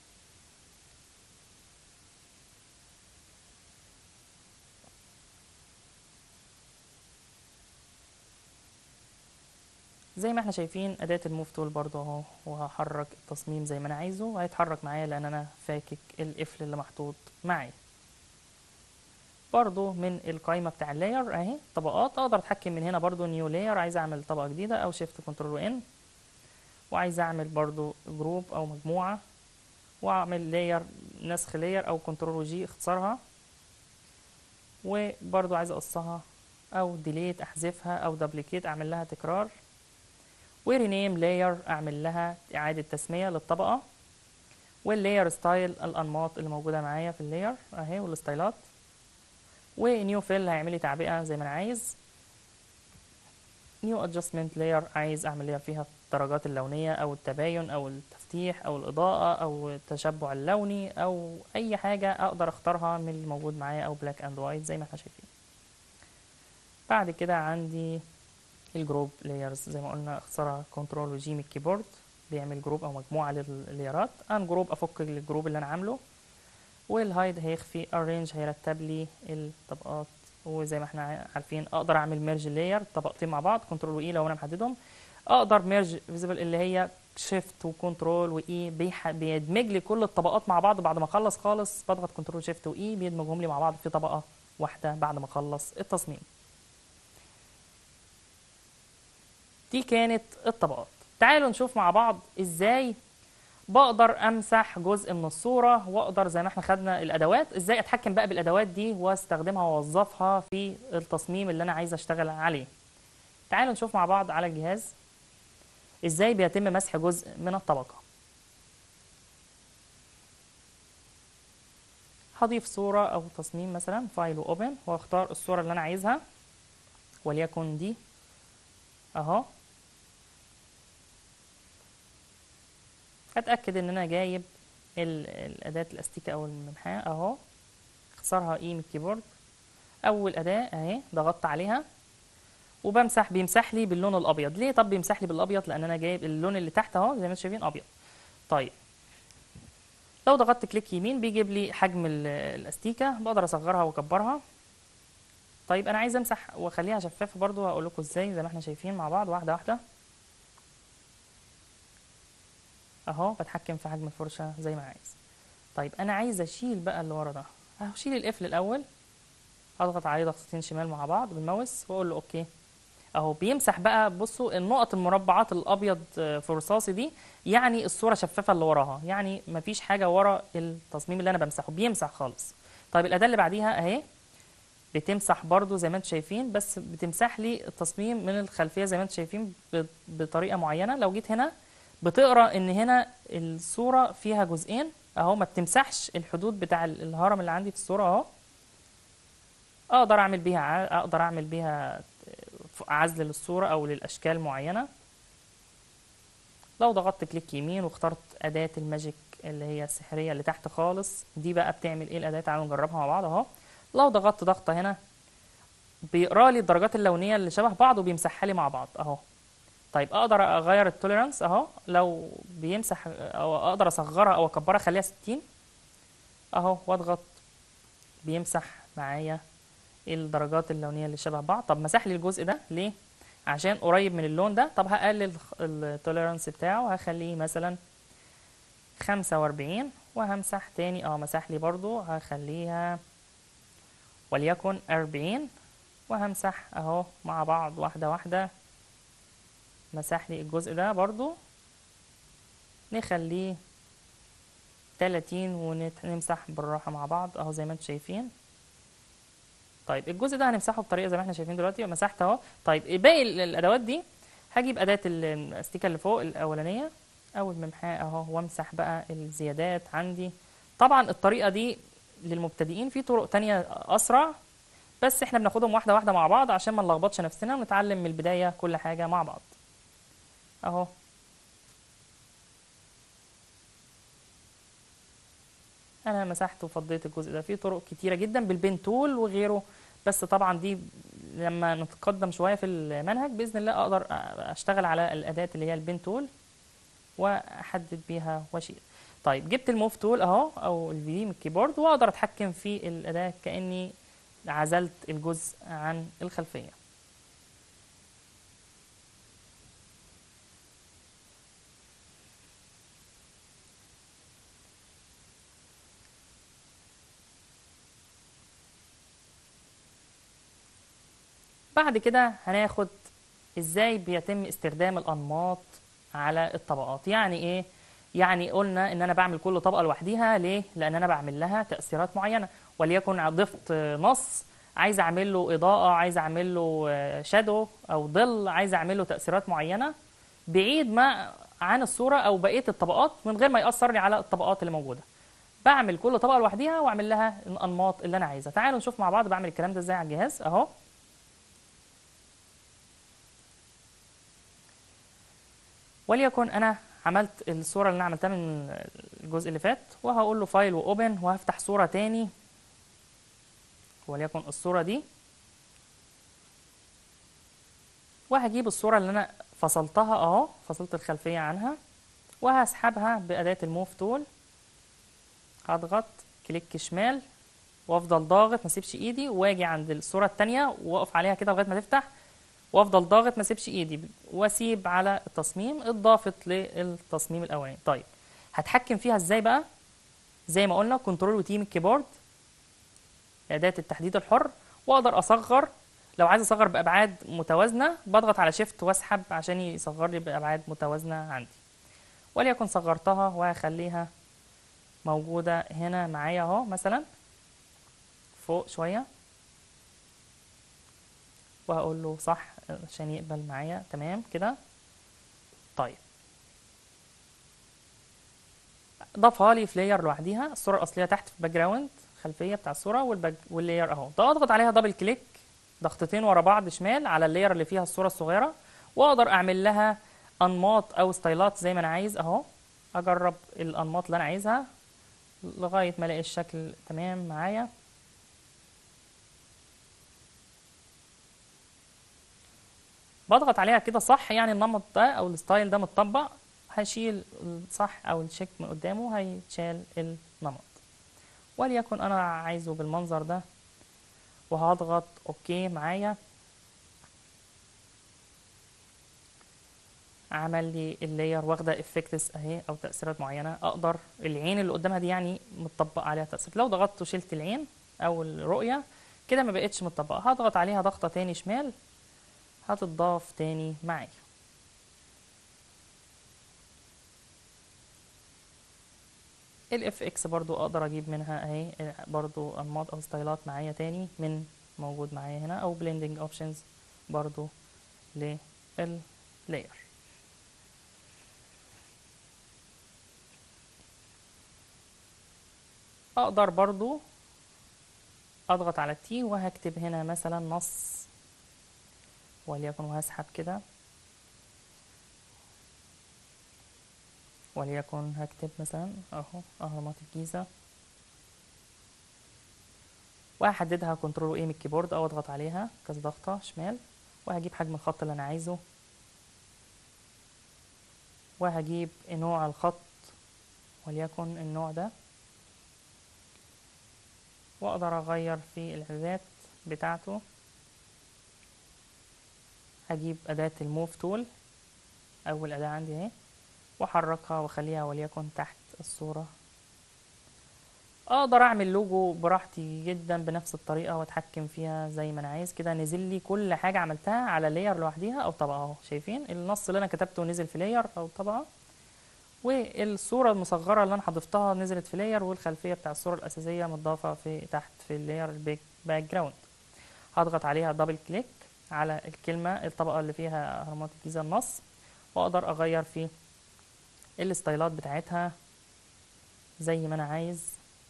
زي ما احنا شايفين اداة الموف تول برضه اهو وهحرك التصميم زي ما انا عايزه وهيتحرك معايا لان انا فاكك القفل اللي محطوط معايا برضه من القائمة بتاع اللاير اهي طبقات اقدر اتحكم من هنا برضه نيو لاير عايز اعمل طبقة جديدة او شيفت كنترول ان وعايز اعمل برضو جروب او مجموعة واعمل لاير نسخ لاير او كنترول جي اختصارها وبرضو عايز اقصها او ديليت احذفها او دبليكيت اعمل لها تكرار ورينيم لاير اعمل لها اعادة تسمية للطبقة واللاير ستايل الانماط اللي موجودة معايا في اللاير اهي والستايلات ونيو فيل هيعمل لي تعبئة زي ما انا عايز نيو ادجستمنت لاير عايز اعمل ليها فيها الدرجات اللونية او التباين او التفتيح او الاضاءة او التشبع اللوني او اي حاجة اقدر اختارها من اللي موجود معايا او بلاك اند وايت زي ما احنا شايفين بعد كده عندي الجروب لايرز زي ما قلنا اختصارها كنترول وجي من الكيبورد بيعمل جروب او مجموعة لللايرات ان جروب افك الجروب اللي انا عامله والهايد هيخفي arrange هيرتب لي الطبقات وزي ما احنا عارفين اقدر اعمل ميرج لاير طبقتين مع بعض كنترول واي لو انا محددهم اقدر ميرج فيزيبل اللي هي شيفت وكنترول واي بيدمج لي كل الطبقات مع بعض بعد ما اخلص خالص بضغط كنترول شيفت واي بيدمجهم لي مع بعض في طبقه واحده بعد ما اخلص التصميم دي كانت الطبقات تعالوا نشوف مع بعض ازاي بقدر امسح جزء من الصورة واقدر زي ما احنا خدنا الادوات ازاي اتحكم بقى بالادوات دي واستخدمها واوظفها في التصميم اللي انا عايز اشتغل عليه تعالوا نشوف مع بعض على الجهاز ازاي بيتم مسح جزء من الطبقة هضيف صورة او تصميم مثلا فايل واوبن واختار الصورة اللي انا عايزها وليكن دي اهو اتاكد ان انا جايب الاداه الاستيكه او الممحاه اهو اختصارها اي من الكيبورد اول اداه اهي ضغطت عليها وبمسح بيمسح لي باللون الابيض ليه طب بيمسح لي بالابيض لان انا جايب اللون اللي تحت اهو زي ما انتم شايفين ابيض طيب لو ضغطت كليك يمين بيجيب لي حجم الاستيكه بقدر اصغرها واكبرها طيب انا عايز امسح واخليها شفافه برضو هقول لكم ازاي زي ما احنا شايفين مع بعض واحده واحده اهو بتحكم في حجم الفرشة زي ما عايز طيب انا عايز اشيل بقى اللي ورا ده هشيل القفل الاول اضغط عليه ضغطتين شمال مع بعض بالماوس واقول له اوكي اهو بيمسح بقى بصوا النقط المربعات الابيض في رصاصي دي يعني الصوره شفافه اللي وراها يعني مفيش حاجه ورا التصميم اللي انا بمسحه بيمسح خالص طيب الاداه اللي بعديها اهي بتمسح برضو زي ما انتم شايفين بس بتمسح لي التصميم من الخلفيه زي ما انتم شايفين بطريقه معينه لو جيت هنا بتقرا ان هنا الصوره فيها جزئين اهو ما بتمسحش الحدود بتاع الهرم اللي عندي في الصوره اهو اقدر اعمل بيها اقدر اعمل بيها عزل للصوره او للاشكال معينه لو ضغطت كليك يمين واخترت اداه الماجيك اللي هي السحريه اللي تحت خالص دي بقى بتعمل ايه الاداه تعالوا نجربها مع بعض اهو لو ضغطت ضغطه هنا بيقرا لي الدرجات اللونيه اللي شبه بعض وبيمسحها لي مع بعض اهو طيب اقدر اغير التوليرانس اهو لو بيمسح او اقدر اصغرها او اكبرها اخليها 60 اهو واضغط بيمسح معايا الدرجات اللونيه اللي شبه بعض طب مسح لي الجزء ده ليه عشان قريب من اللون ده طب هقلل التوليرانس بتاعه هخليه مثلا 45 وهمسح تاني اه مسح لي برضو هخليها وليكن 40 وهمسح اهو مع بعض واحده واحده مسح لي الجزء ده برضو نخليه 30 ونمسح بالراحة مع بعض اهو زي ما انتم شايفين طيب الجزء ده هنمسحه بطريقة زي ما احنا شايفين دلوقتي مسحت اهو طيب باقي الادوات دي هجيب اداة الاستيكة اللي فوق الاولانية او الممحاة اهو وامسح بقى الزيادات عندي طبعا الطريقة دي للمبتدئين في طرق تانية اسرع بس احنا بناخدهم واحدة واحدة مع بعض عشان ما نلخبطش نفسنا ونتعلم من البداية كل حاجة مع بعض اهو انا مسحت وفضيت الجزء ده في طرق كتيره جدا بالبين تول وغيره بس طبعا دي لما نتقدم شويه في المنهج باذن الله اقدر اشتغل على الاداه اللي هي البين تول واحدد بيها واشيل طيب جبت الموف تول اهو او الفي من الكيبورد واقدر اتحكم في الاداه كاني عزلت الجزء عن الخلفيه بعد كده هناخد ازاي بيتم استخدام الانماط على الطبقات يعني ايه يعني قلنا ان انا بعمل كل طبقه لوحديها ليه لان انا بعمل لها تاثيرات معينه وليكن ضفت نص عايز اعمل له اضاءه عايز اعمل له شادو او ظل عايز اعمل له تاثيرات معينه بعيد ما عن الصوره او بقيه الطبقات من غير ما ياثر لي على الطبقات اللي موجوده بعمل كل طبقه لوحديها واعمل لها الانماط اللي انا عايزها تعالوا نشوف مع بعض بعمل الكلام ده ازاي على الجهاز اهو وليكن انا عملت الصوره اللي انا عملتها من الجزء اللي فات وهقول له فايل واوبن وهفتح صوره تاني وليكن الصوره دي وهجيب الصوره اللي انا فصلتها اهو فصلت الخلفيه عنها وهسحبها باداه الموف تول هضغط كليك شمال وافضل ضاغط ما اسيبش ايدي واجي عند الصوره الثانيه واقف عليها كده لغايه ما تفتح وافضل ضاغط ما اسيبش ايدي واسيب على التصميم اضافت للتصميم الاولاني طيب هتحكم فيها ازاي بقى زي ما قلنا كنترول وتي من الكيبورد اداه التحديد الحر واقدر اصغر لو عايز اصغر بابعاد متوازنه بضغط على شيفت واسحب عشان يصغر لي بابعاد متوازنه عندي وليكن صغرتها وهخليها موجوده هنا معايا اهو مثلا فوق شويه وهقول له صح عشان يقبل معايا تمام كده طيب ضافها لي في لاير لوحديها الصوره الاصليه تحت في الباك جراوند خلفيه بتاع الصوره والباك واللاير اهو ده اضغط عليها دبل كليك ضغطتين ورا بعض شمال على اللاير اللي فيها الصوره الصغيره واقدر اعمل لها انماط او ستايلات زي ما انا عايز اهو اجرب الانماط اللي انا عايزها لغايه ما الاقي الشكل تمام معايا بضغط عليها كده صح يعني النمط ده او الستايل ده متطبق هشيل الصح او الشيك من قدامه هيتشال النمط وليكن انا عايزه بالمنظر ده وهضغط اوكي معايا عمل لي اللاير واخده افكتس اهي او تاثيرات معينه اقدر العين اللي قدامها دي يعني متطبق عليها تاثير لو ضغطت وشلت العين او الرؤيه كده ما بقتش متطبقه هضغط عليها ضغطه تاني شمال هتضاف تاني معايا الاف اكس برضو اقدر اجيب منها اهي برضو انماط او ستايلات معايا تاني من موجود معايا هنا او بليندنج اوبشنز برضو لللاير اقدر برضو اضغط على التي وهكتب هنا مثلا نص وليكن وهسحب كده وليكن هكتب مثلا اهو اهرامات الجيزة وهحددها كنترول ايه من الكيبورد او اضغط عليها كذا ضغطة شمال وهجيب حجم الخط اللي انا عايزه وهجيب نوع الخط وليكن النوع ده واقدر اغير في الاعدادات بتاعته هجيب اداة الموف تول اول اداة عندي اهي واحركها واخليها وليكن تحت الصورة اقدر اعمل لوجو براحتي جدا بنفس الطريقة واتحكم فيها زي ما انا عايز كده نزل لي كل حاجة عملتها على لاير لوحديها او طبقة اهو شايفين النص اللي انا كتبته نزل في لاير او طبقة والصورة المصغرة اللي انا حذفتها نزلت في لاير والخلفية بتاع الصورة الاساسية متضافة في تحت في اللاير الباك جراوند هضغط عليها دبل كليك على الكلمة الطبقة اللي فيها أهرامات الجيزة النص وأقدر أغير في الستايلات بتاعتها زي ما أنا عايز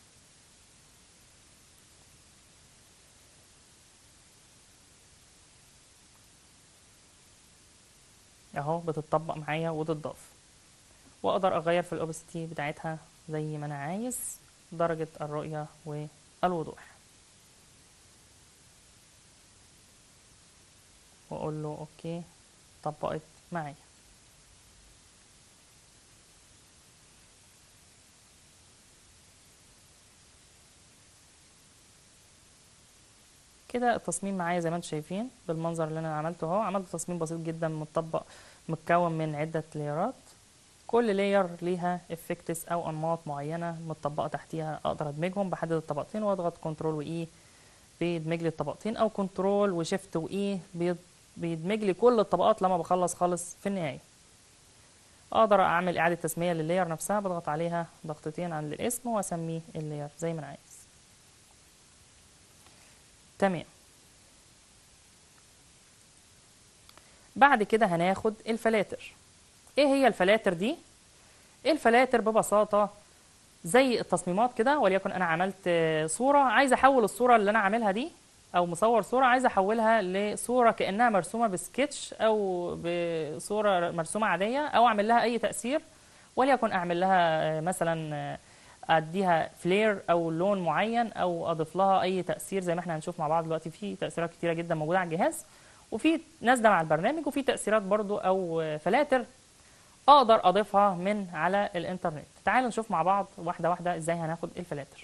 أهو بتطبق معايا وتضاف وأقدر أغير في الأوبستي بتاعتها زي ما أنا عايز درجة الرؤية والوضوح واقول له اوكي طبقت معايا كده التصميم معايا زي ما انتم شايفين بالمنظر اللي انا عملته اهو عملت تصميم بسيط جدا متطبق متكون من عدة لايرات كل لاير ليها افكتس او انماط معينة متطبقة تحتيها اقدر ادمجهم بحدد الطبقتين واضغط كنترول واي بيدمج لي الطبقتين او كنترول وشيفت واي بيدمج لي كل الطبقات لما بخلص خالص في النهاية اقدر اعمل اعاده تسميه لللاير نفسها بضغط عليها ضغطتين عند الاسم واسميه اللاير زي ما انا عايز تمام بعد كده هناخد الفلاتر ايه هي الفلاتر دي الفلاتر ببساطه زي التصميمات كده وليكن انا عملت آه، صوره عايز احول الصوره اللي انا عاملها دي او مصور صوره عايز احولها لصوره كانها مرسومه بسكتش او بصوره مرسومه عاديه او اعمل لها اي تاثير وليكن اعمل لها آه، مثلا آه، اديها فلير او لون معين او اضيف لها اي تاثير زي ما احنا هنشوف مع بعض دلوقتي في تاثيرات كتيره جدا موجوده على الجهاز وفي نازله مع البرنامج وفي تاثيرات برضو او آه، فلاتر اقدر اضيفها من على الانترنت تعالوا نشوف مع بعض واحده واحده ازاي هناخد الفلاتر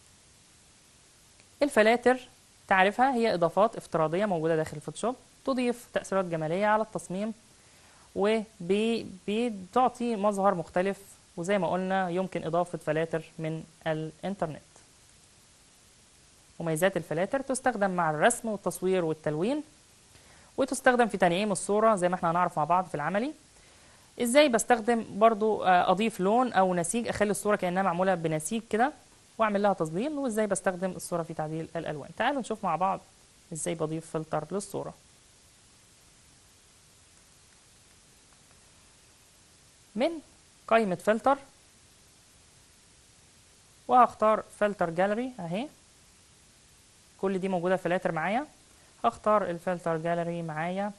الفلاتر تعرفها هي اضافات افتراضيه موجوده داخل الفوتوشوب تضيف تاثيرات جماليه على التصميم وبتعطي مظهر مختلف وزي ما قلنا يمكن اضافه فلاتر من الانترنت مميزات الفلاتر تستخدم مع الرسم والتصوير والتلوين وتستخدم في تنعيم الصوره زي ما احنا هنعرف مع بعض في العملي ازاي بستخدم برضو آه، اضيف لون او نسيج اخلي الصوره كانها معموله بنسيج كده واعمل لها تظليل وازاي بستخدم الصوره في تعديل الالوان تعالوا نشوف مع بعض ازاي بضيف فلتر للصوره من قائمه فلتر وهختار فلتر جاليري اهي كل دي موجوده فلاتر معايا هختار الفلتر جاليري معايا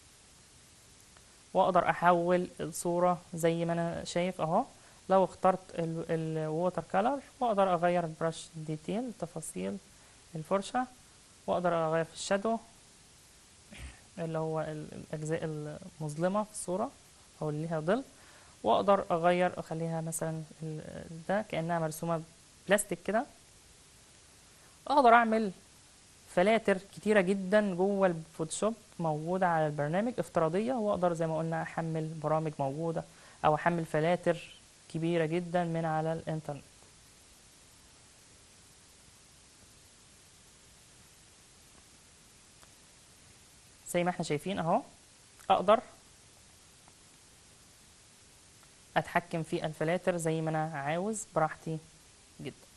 واقدر احول الصوره زي ما انا شايف اهو لو اخترت الووتر كولر واقدر اغير البرش ديتيل تفاصيل الفرشه واقدر اغير في الشادو اللي هو ال- الاجزاء المظلمه في الصوره او اللي ليها ظل واقدر اغير اخليها مثلا ال- ده كانها مرسومه بلاستيك كده اقدر اعمل فلاتر كتيرة جدا جوه الفوتوشوب موجودة على البرنامج افتراضية واقدر زي ما قلنا احمل برامج موجودة او احمل فلاتر كبيرة جدا من على الانترنت زي ما احنا شايفين اهو اقدر اتحكم في الفلاتر زي ما انا عاوز براحتي جدا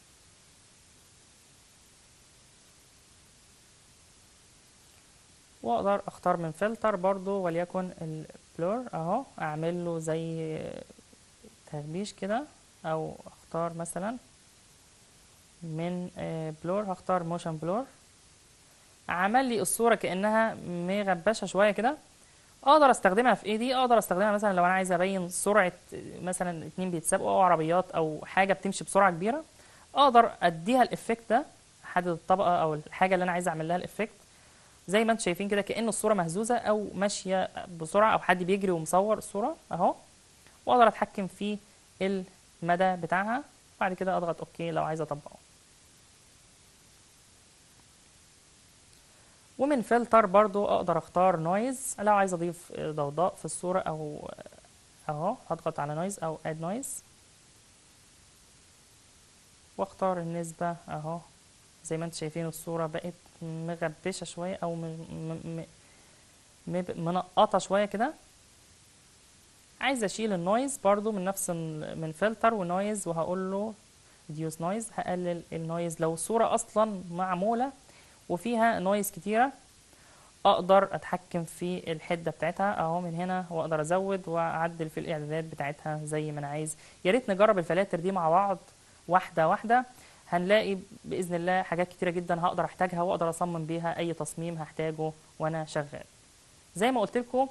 واقدر اختار من فلتر برضو وليكن البلور اهو اعمل له زي تهبيش كده او اختار مثلا من بلور هختار موشن بلور عمل لي الصورة كأنها مغبشة شوية كده اقدر استخدمها في ايه دي اقدر استخدمها مثلا لو انا عايز ابين سرعة مثلا اتنين بيتسابقوا او عربيات او حاجة بتمشي بسرعة كبيرة اقدر اديها الافكت ده احدد الطبقة او الحاجة اللي انا عايز اعمل لها الافكت زي ما انتم شايفين كده كأن الصورة مهزوزة او ماشية بسرعة او حد بيجري ومصور الصورة اهو واقدر اتحكم في المدى بتاعها بعد كده اضغط اوكي لو عايز اطبقه ومن فلتر برضو اقدر اختار نويز لو عايز اضيف ضوضاء في الصورة او اهو هضغط على نويز او اد نويز واختار النسبة اهو زي ما انتم شايفين الصورة بقت مغبشة شوية او م... م... م... منقطة شوية كده عايز اشيل النويز برضو من نفس من فلتر ونويز وهقول له reduce نويز هقلل النويز لو الصورة اصلا معمولة وفيها نويز كتيرة اقدر اتحكم في الحدة بتاعتها اهو من هنا واقدر ازود واعدل في الاعدادات بتاعتها زي ما انا عايز يا ريت نجرب الفلاتر دي مع بعض واحدة واحدة هنلاقي باذن الله حاجات كتيرة جدا هقدر احتاجها واقدر اصمم بيها اي تصميم هحتاجه وانا شغال زي ما قلت لكم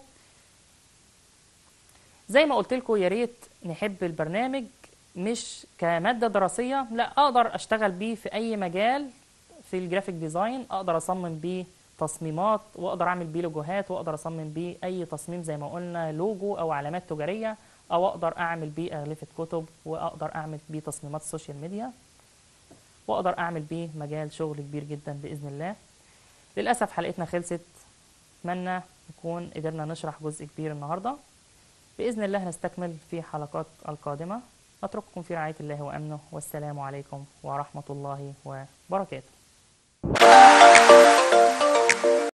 زي ما قلت لكم يا ريت نحب البرنامج مش كمادة دراسية لا اقدر اشتغل بيه في اي مجال في الجرافيك ديزاين اقدر اصمم بيه تصميمات واقدر اعمل بيه لوجوهات واقدر اصمم بيه اي تصميم زي ما قلنا لوجو او علامات تجاريه او اقدر اعمل بيه اغلفه كتب واقدر اعمل بيه تصميمات سوشيال ميديا واقدر اعمل بيه مجال شغل كبير جدا باذن الله للاسف حلقتنا خلصت اتمنى نكون قدرنا نشرح جزء كبير النهارده باذن الله هنستكمل في حلقات القادمه اترككم في رعايه الله وامنه والسلام عليكم ورحمه الله وبركاته